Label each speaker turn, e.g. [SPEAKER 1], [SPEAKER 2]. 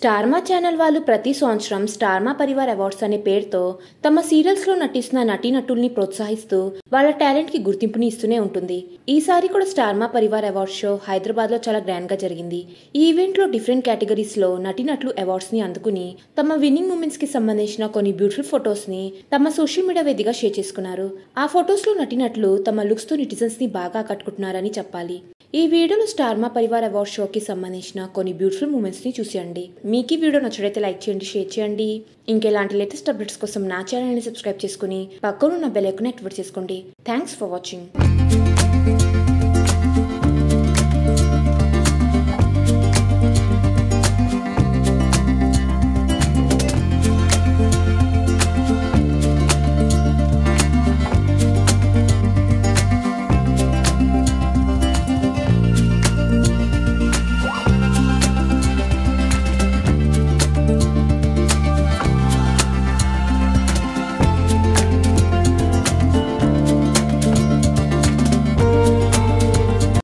[SPEAKER 1] Star Maa channel వాళ్ళు ప్రతి సంవత్సరం స్టార్మా పరివార్ అవార్డ్స్ అనే పేరుతో తమ సీరియల్స్ లో నటిస్తున్న నటీనటుల్ని ప్రోత్సహిస్తూ వాళ్ళ టాలెంట్ కి గుర్తింపుని ఇస్తూనే ఉంటుంది ఈసారి కూడా Star Maa Parivaar award show Hyderabad లో చాలా గ్రాండ్ గా జరిగింది ఈ ఈవెంట్ లో డిఫరెంట్ కేటగిరీస్ లో నటీనటులు అవార్డ్స్ ని అందుకుని తమ విన్నింగ్ మూమెంట్స్ కి సంబంధించిన కొన్ని బ్యూటిఫుల్ ఫొటోస్ ని తమ సోషల్ మీడియా వేదికగా షేర్ చేసుకున్నారు ఆ ఫొటోస్ లో నటినట్లు తమ లుక్స్ తో నెటిజన్స్ ని బాగా ఆకట్టుకుంటున్నారని చెప్పాలి ఈ వీడియోలో స్టార్మా పరివార్ అవార్డ్ షోకి సంబంధించిన కొన్ని బ్యూటిఫుల్ మూమెంట్స్ ని చూసేయండి మీకు ఈ వీడియో నచ్చడైతే లైక్ చేయండి షేర్ చేయండి ఇంకెలాంటి లేటెస్ట్ అప్డేట్స్ కోసం నా ఛానల్ని సబ్స్క్రైబ్ చేసుకుని పక్కనున్న బెల్ ఐకాన్ యాక్టివేట్ చేసుకోండి థ్యాంక్స్ ఫర్ వాచింగ్